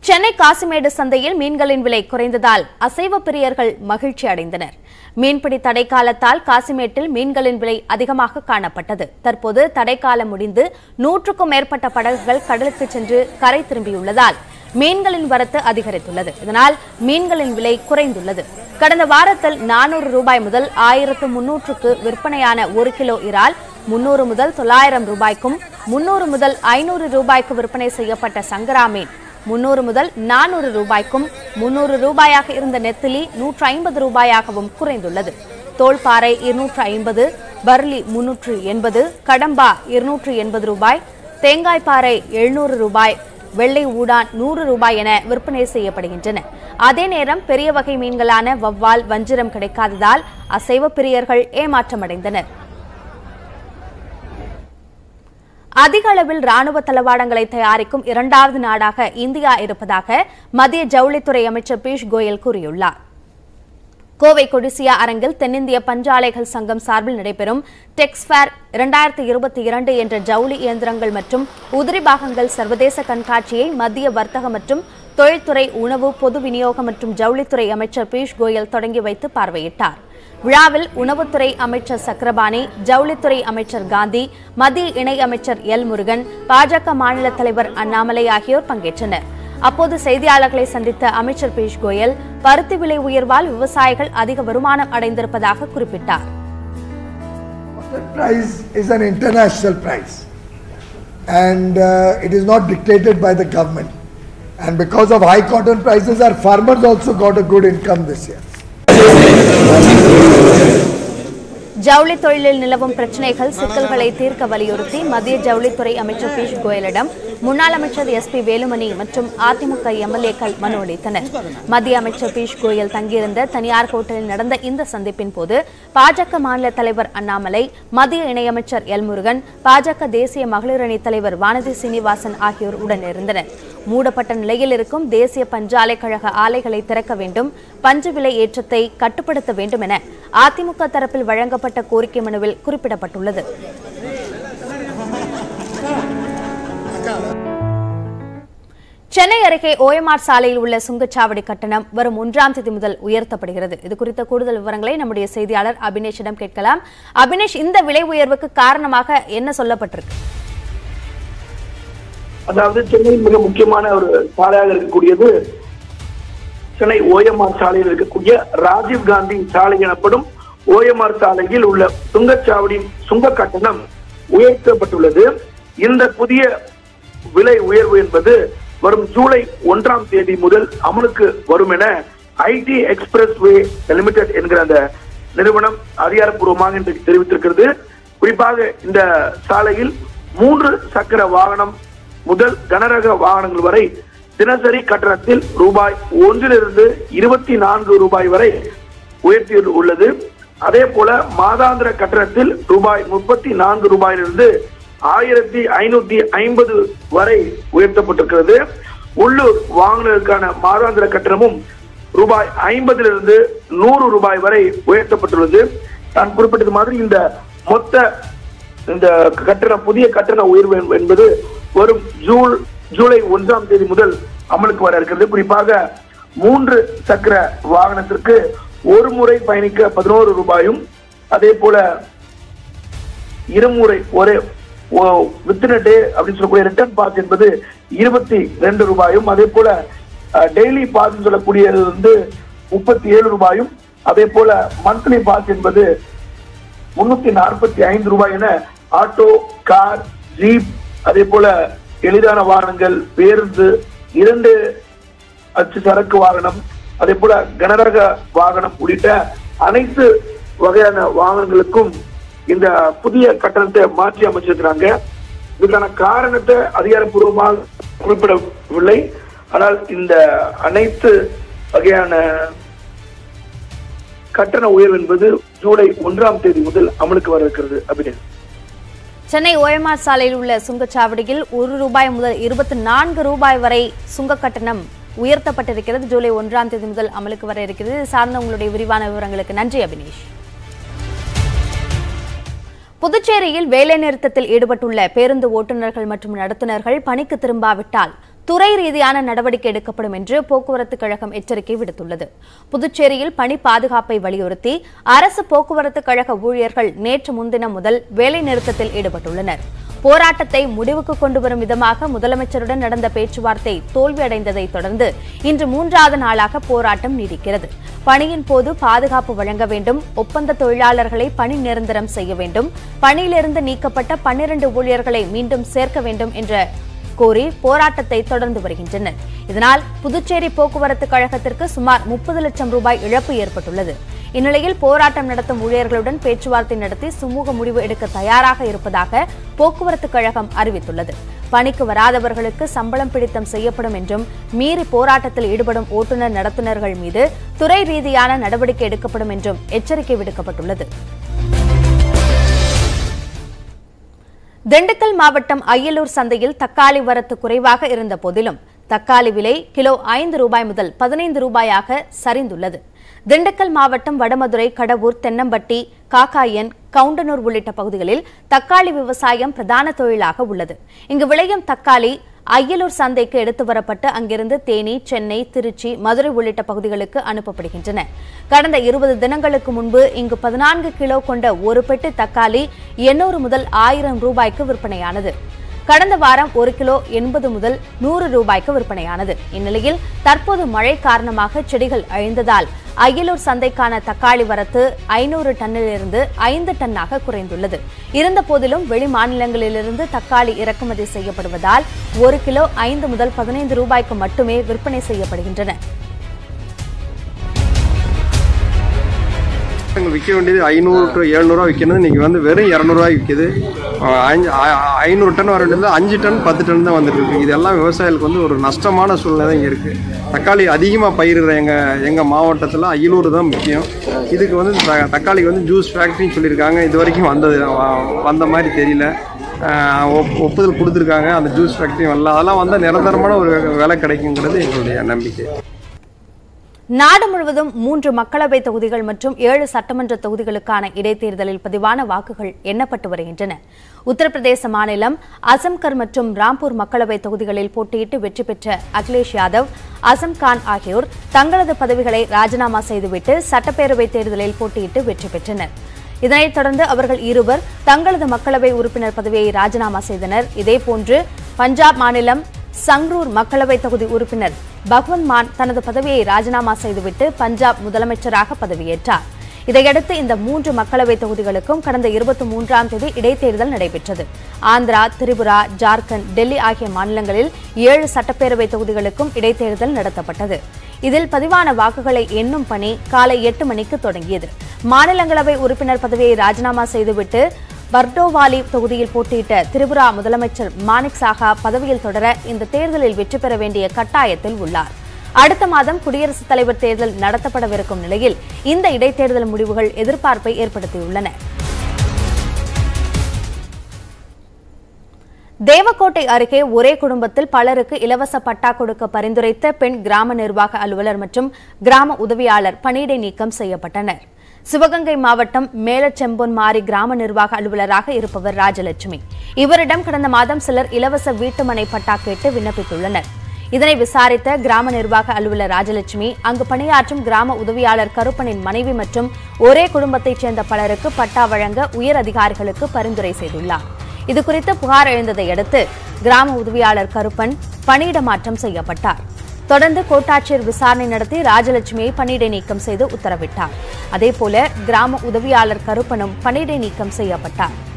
சென்னை காசிமேடு சந்தையில் மீன்களின் விலை குறைந்ததால் அசைவ பிரியர்கள் மகிழ்ச்சி அடைந்தனர் மீன்பிடி தடை காலத்தால் காசிமேட்டில் மீன்களின் விலை அதிகமாக காணப்பட்டது தற்போது தடைக்காலம் முடிந்து நூற்றுக்கும் மேற்பட்ட படகுகள் கடலுக்கு சென்று கரை திரும்பியுள்ளதால் மீன்களின் வரத்து அதிகரித்துள்ளது இதனால் மீன்களின் விலை குறைந்துள்ளது கடந்த வாரத்தில் நானூறு ரூபாய் முதல் ஆயிரத்து முன்னூற்றுக்கு விற்பனையான ஒரு கிலோ இறால் முன்னூறு முதல் தொள்ளாயிரம் ரூபாய்க்கும் முன்னூறு முதல் ஐநூறு ரூபாய்க்கு விற்பனை செய்யப்பட்ட சங்கரா மீன் முன்னூறு முதல் நானூறு ரூபாய்க்கும் முன்னூறு ரூபாயாக இருந்த நெத்திலி நூற்று ஐம்பது ரூபாயாகவும் குறைந்துள்ளது தோல்பாறை இருநூற்று ஐம்பது பர்லி முன்னூற்று எண்பது கடம்பா இருநூற்று எண்பது ரூபாய் தேங்காய்பாறை எழுநூறு ரூபாய் வெள்ளை ஊடான் நூறு ரூபாய் என விற்பனை செய்யப்படுகின்றன அதே நேரம் பெரிய வகை மீன்களான வவ்வால் வஞ்சிரம் கிடைக்காததால் அசைவ பிரியர்கள் ஏமாற்றமடைந்தனர் அதிக அளவில் ராணுவ தளவாடங்களை தயாரிக்கும் இரண்டாவது நாடாக இந்தியா இருப்பதாக மத்திய ஜவுளித்துறை அமைச்சர் பியூஷ் கோயல் கூறியுள்ளார் கோவை கொடிசியா அரங்கில் தென்னிந்திய பஞ்சாலைகள் சங்கம் சார்பில் நடைபெறும் டெக்ஸ்ஃபேர் இரண்டாயிரத்தி இருபத்தி இரண்டு என்ற ஜவுளி இயந்திரங்கள் மற்றும் உதிரி பாகங்கள் சர்வதேச கண்காட்சியை மத்திய வர்த்தக மற்றும் தொழில்துறை உணவு பொது விநியோகம் மற்றும் ஜவுளித்துறை அமைச்சர் பியூஷ் கோயல் தொடங்கி வைத்து பார்வையிட்டார் விழாவில் உணவுத்துறை அமைச்சர் சக்கரபாணி ஜவுளித்துறை அமைச்சர் காந்தி மத்திய இணை அமைச்சர் எல் முருகன் பாஜக மாநில தலைவர் அண்ணாமலை ஆகியோர் பங்கேற்றனர் அப்போது செய்தியாளர்களை சந்தித்த அமைச்சர் பியூஷ் கோயல் பருத்தி விலை உயர்வால் விவசாயிகள் அதிக வருமானம் அடைந்திருப்பதாக குறிப்பிட்டார் The price is an international price and uh, it is not dictated by the government. And because of high cotton prices, our farmers also got a good income this year. ஜவுளி தொழிலில் நிலவும் பிரச்சினைகள் சிக்கல்களை தீர்க்க வலியுறுத்தி மத்திய ஜவுளித்துறை அமைச்சர் பியூஷ் கோயலிடம் முன்னாள் அமைச்சர் எஸ் பி வேலுமணி மற்றும் அதிமுக எம்எல்ஏக்கள் மனு அளித்தனர் மத்திய அமைச்சர் பியூஷ் கோயல் தங்கியிருந்த தனியார் ஹோட்டலில் நடந்த இந்த சந்திப்பின் போது பாஜக மாநில தலைவர் அண்ணாமலை மத்திய இணையமைச்சர் எல் முருகன் பாஜக தேசிய மகளிர் அணி தலைவர் வானதி சீனிவாசன் ஆகியோர் உடனிருந்தனர் மூடப்பட்ட நிலையில் இருக்கும் தேசிய பஞ்சாலை கழக ஆலைகளை திறக்க வேண்டும் பஞ்சு விலை ஏற்றத்தை கட்டுப்படுத்த வேண்டும் என அதிமுக தரப்பில் வழங்கப்பட்ட கோரிக்கை மனுவில் குறிப்பிடப்பட்டுள்ளது சென்னை அருகே ஓஎம்ஆர் சாலையில் உள்ள சுங்கச்சாவடி கட்டணம் வரும் ஒன்றாம் தேதி முதல் உயர்த்தப்படுகிறது இது குறித்த கூடுதல் விவரங்களை நம்முடைய செய்தியாளர் அபினேஷிடம் கேட்கலாம் அபினேஷ் இந்த விலை உயர்வுக்கு காரணமாக என்ன சொல்லப்பட்டிருக்கு அதாவது சென்னையில் மிக முக்கியமான ஒரு சாலையாக இருக்கக்கூடியது சென்னை ஓஎம்ஆர் சாலையில் இருக்கக்கூடிய ராஜீவ் காந்தி சாலை எனப்படும் ஓஎம்ஆர் சாலையில் உள்ள சுங்கச்சாவடி சுங்க கட்டணம் உயர்த்தப்பட்டுள்ளது இந்த புதிய விலை உயர்வு என்பது வரும் ஜூலை ஒன்றாம் தேதி முதல் அமலுக்கு வரும் என ஐடி எக்ஸ்பிரஸ் வே லிமிடெட் என்கிற அந்த நிறுவனம் அதிகாரப்பூர்வமாக இன்றைக்கு தெரிவித்திருக்கிறது குறிப்பாக இந்த சாலையில் மூன்று சக்கர வாகனம் முதல் கனரக வாகனங்கள் வரை தினசரி கட்டணத்தில் ரூபாய் ஒன்றிலிருந்து இருபத்தி நான்கு ரூபாய் வரை உயர்த்தி உள்ளது அதே போல மாதாந்திர கட்டணத்தில் ரூபாய் முப்பத்தி நான்கு ரூபாயிலிருந்து ஆயிரத்தி ஐநூத்தி ஐம்பது வரை உயர்த்தப்பட்டிருக்கிறது உள்ளூர் வாகனங்களுக்கான மாதாந்திர கட்டணமும் ரூபாய் ஐம்பதிலிருந்து நூறு ரூபாய் வரை உயர்த்தப்பட்டுள்ளது நான் குறிப்பிட்டது மாதிரி இந்த மொத்த இந்த கட்டண புதிய கட்டண உயர்வு என்பது வரும் ஜூன் ஜூலை ஒன்றாம் தேதி முதல் அமலுக்கு வர இருக்கிறது குறிப்பாக மூன்று சக்கர வாகனத்திற்கு ஒரு முறை பயணிக்க பதினோரு ரூபாயும் அதே போல இருமுறை ஒரே வித்தின் டே அப்படின்னு சொல்லக்கூடிய ரிட்டர்ன் பாஸ் என்பது இருபத்தி ரெண்டு ரூபாயும் அதே போல டெய்லி பாஸ் சொல்லக்கூடியது வந்து முப்பத்தி ஏழு ரூபாயும் அதே போல மந்த்லி பாஸ் என்பது முன்னூத்தி நாற்பத்தி ஐந்து ரூபாய் என ஆட்டோ கார் ஜீப் அதே போல எளிதான வாகனங்கள் பேருந்து இரண்டு அச்சு சரக்கு வாகனம் அதே போல கனரக வாகனம் உள்ளிட்ட அனைத்து வகையான வாகனங்களுக்கும் இந்த புதிய கட்டணத்தை மாற்றி அமைச்சிருக்கிறாங்க இதுக்கான காரணத்தை அதிகாரப்பூர்வமாக குறிப்பிடவில்லை ஆனால் இந்த அனைத்து வகையான கட்டண உயர்வு என்பது ஜூலை ஒன்றாம் தேதி முதல் அமலுக்கு வர இருக்கிறது அப்படின்னு சென்னை ஓஎம்ஆர் சாலையில் உள்ள சுங்கச்சாவடியில் ஒரு ரூபாய் முதல் இருபத்தி நான்கு ரூபாய் வரை சுங்க கட்டணம் உயர்த்தப்பட்டிருக்கிறது ஜூலை ஒன்றாம் தேதி முதல் அமலுக்கு வர இருக்கிறது இது சார்ந்த உங்களுடைய விரிவான விவரங்களுக்கு நன்றி அபினேஷ் புதுச்சேரியில் வேலைநிறுத்தத்தில் ஈடுபட்டுள்ள பேருந்து ஓட்டுநர்கள் மற்றும் நடத்துனர்கள் பணிக்கு திரும்பாவிட்டால் துறை ரீதியான நடவடிக்கை எடுக்கப்படும் என்று போக்குவரத்து கழகம் எச்சரிக்கை விடுத்துள்ளது புதுச்சேரியில் பணி பாதுகாப்பை வலியுறுத்தி அரசு போக்குவரத்து கழக ஊழியர்கள் நேற்று முன்தினம் முதல் வேலை நிறுத்தத்தில் ஈடுபட்டுள்ளனர் போராட்டத்தை முடிவுக்கு கொண்டு வரும் விதமாக முதலமைச்சருடன் நடந்த பேச்சுவார்த்தை தோல்வியடைந்ததை தொடர்ந்து இன்று மூன்றாவது நாளாக போராட்டம் நீடிக்கிறது பணியின் போது பாதுகாப்பு வழங்க வேண்டும் ஒப்பந்த தொழிலாளர்களை பணி நிரந்தரம் செய்ய வேண்டும் பணியிலிருந்து நீக்கப்பட்ட பன்னிரண்டு ஊழியர்களை மீண்டும் சேர்க்க வேண்டும் என்ற கோரி போராட்டத்தை தொடர்ந்து வருகின்றனர் இதனால் புதுச்சேரி போக்குவரத்து கழகத்திற்கு சுமார் முப்பது லட்சம் ரூபாய் இழப்பு ஏற்பட்டுள்ளது இந்நிலையில் போராட்டம் நடத்தும் ஊழியர்களுடன் பேச்சுவார்த்தை நடத்தி சுமூக முடிவு எடுக்க தயாராக இருப்பதாக போக்குவரத்து கழகம் அறிவித்துள்ளது பணிக்கு வராதவர்களுக்கு சம்பளம் பிடித்தம் செய்யப்படும் என்றும் மீறி போராட்டத்தில் ஈடுபடும் ஓட்டுநர் நடத்துனர்கள் மீது துறை ரீதியான நடவடிக்கை எடுக்கப்படும் என்றும் எச்சரிக்கை விடுக்கப்பட்டுள்ளது திண்டுக்கல் மாவட்டம் அய்யலூர் சந்தையில் தக்காளி வரத்து குறைவாக இருந்த போதிலும் தக்காளி விலை கிலோ ஐந்து ரூபாய் முதல் பதினைந்து ரூபாயாக சரிந்துள்ளது திண்டுக்கல் மாவட்டம் வடமதுரை கடவூர் தென்னம்பட்டி காக்காயன் கவுண்டனூர் உள்ளிட்ட பகுதிகளில் தக்காளி விவசாயம் பிரதான தொழிலாக உள்ளது இங்கு விளையும் தக்காளி அய்யலூர் சந்தைக்கு எடுத்து வரப்பட்டு அங்கிருந்து தேனி சென்னை திருச்சி மதுரை உள்ளிட்ட பகுதிகளுக்கு அனுப்பப்படுகின்றன கடந்த இருபது தினங்களுக்கு முன்பு இங்கு பதினான்கு கிலோ கொண்ட ஒரு பெட்டி தக்காளி எண்ணூறு முதல் ஆயிரம் ரூபாய்க்கு விற்பனையானது கடந்த வாரம் ஒரு கிலோ எண்பது முதல் நூறு ரூபாய்க்கு விற்பனையானது இந்நிலையில் தற்போது மழை காரணமாக செடிகள் அழிந்ததால் அய்யலூர் சந்தைக்கான தக்காளி வரத்து ஐநூறு டன்னிலிருந்து ஐந்து டன்னாக குறைந்துள்ளது இருந்த போதிலும் வெளி மாநிலங்களிலிருந்து தக்காளி இறக்குமதி செய்யப்படுவதால் ஒரு கிலோ ஐந்து முதல் பதினைந்து ரூபாய்க்கு மட்டுமே விற்பனை செய்யப்படுகின்றன எங்களுக்கு விற்க வேண்டியது ஐநூறு டு எழுநூறுவா விற்கிறது இன்றைக்கி வந்து வெறும் இரநூறுவாய் விற்கிது அஹ் அஞ்சு ஐ- ஐநூறு டன் வர வேண்டியது அஞ்சு டன் பத்து டன் தான் வந்துட்டு இருக்கு இதெல்லாம் விவசாயிகளுக்கு வந்து ஒரு நஷ்டமான சூழ்நிலை தான் இங்கே இருக்குது தக்காளி அதிகமாக பயிரிடுற எங்கள் எங்கள் மாவட்டத்தில் அய்யலூர் தான் முக்கியம் இதுக்கு வந்து த- தக்காளிக்கு வந்து ஜூஸ் ஃபேக்ட்ரின்னு சொல்லியிருக்காங்க இது வரைக்கும் வந்தது வ- வந்த மாதிரி தெரியல அஹ் ஒப்- ஒப்புதல் கொடுத்துருக்காங்க அந்த ஜூஸ் ஃபேக்ட்ரியும் வரல அதெல்லாம் வந்தால் நிரந்தரமான ஒரு விலை கிடைக்குங்கிறது எங்களுடைய நம்பிக்கை நாடு முழுவதும் மூன்று மக்களவை தொகுதிகள் மற்றும் ஏழு சட்டமன்ற தொகுதிகளுக்கான இடைத்தேர்தலில் பதிவான வாக்குகள் எண்ணப்பட்டு வருகின்றன உத்தரப்பிரதேச மாநிலம் அசம்கர் மற்றும் ராம்பூர் மக்களவை தொகுதிகளில் போட்டியிட்டு வெற்றி பெற்ற அகிலேஷ் யாதவ் அசம் கான் ஆகியோர் தங்களது பதவிகளை ராஜினாமா செய்துவிட்டு சட்டப்பேரவைத் தேர்தலில் போட்டியிட்டு வெற்றி பெற்றனர் இதனைத் தொடர்ந்து அவர்கள் இருவர் தங்களது மக்களவை உறுப்பினர் பதவியை ராஜினாமா செய்தனர் இதேபோன்று பஞ்சாப் மாநிலம் சங்ரூர் மக்களவை தொகுதி உறுப்பினர் பகவந்த் மான் தனது பதவியை ராஜினாமா செய்துவிட்டு பஞ்சாப் முதலமைச்சராக பதவியேற்றார் இதையடுத்து இந்த மூன்று மக்களவை தொகுதிகளுக்கும் கடந்த இருபத்தி மூன்றாம் தேதி இடைத்தேர்தல் நடைபெற்றது ஆந்திரா திரிபுரா ஜார்க்கண்ட் டெல்லி ஆகிய மாநிலங்களில் ஏழு சட்டப்பேரவை தொகுதிகளுக்கும் இடைத்தேர்தல் நடத்தப்பட்டது இதில் பதிவான வாக்குகளை எண்ணும் பணி காலை எட்டு மணிக்கு தொடங்கியது மாநிலங்களவை உறுப்பினர் பதவியை ராஜினாமா செய்துவிட்டு பர்டோவாலி தொகுதியில் போட்டியிட்ட திரிபுரா முதலமைச்சர் மாணிக் சாஹா பதவியில் தொடர இந்த தேர்தலில் வெற்றி பெற வேண்டிய கட்டாயத்தில் உள்ளார் அடுத்த மாதம் குடியரசுத் தலைவர் தேர்தல் நடத்தப்படவிருக்கும் நிலையில் இந்த இடைத்தேர்தல் முடிவுகள் எதிர்பார்ப்பை ஏற்படுத்தியுள்ளன தேவக்கோட்டை அருகே ஒரே குடும்பத்தில் பலருக்கு இலவச பட்டா கொடுக்க பரிந்துரைத்த பெண் கிராம நிர்வாக அலுவலர் மற்றும் கிராம உதவியாளர் பணியிடை நீக்கம் செய்யப்பட்டனர் சிவகங்கை மாவட்டம் மேலச்செம்பொன்மாரி கிராம நிர்வாக அலுவலராக இருப்பவர் ராஜலட்சுமி இவரிடம் கடந்த மாதம் சிலர் இலவச வீட்டுமனை பட்டா கேட்டு விண்ணப்பித்துள்ளனர் இதனை விசாரித்த கிராம நிர்வாக அலுவலர் ராஜலட்சுமி அங்கு பணியாற்றும் கிராம உதவியாளர் கருப்பனின் மனைவி மற்றும் ஒரே குடும்பத்தைச் சேர்ந்த பலருக்கு பட்டா வழங்க உயர் அதிகாரிகளுக்கு பரிந்துரை செய்துள்ளார் இதுகுறித்து புகார் எழுந்ததை அடுத்து கிராம உதவியாளர் கருப்பன் பணியிட மாற்றம் செய்யப்பட்டார் தொடர்ந்து கோட்டாட்சியர் விசாரணை நடத்தி ராஜலட்சுமியை பணியிடை நீக்கம் செய்து உத்தரவிட்டார் அதேபோல கிராம உதவியாளர் கருப்பனும் பணியிடை நீக்கம் செய்யப்பட்டார்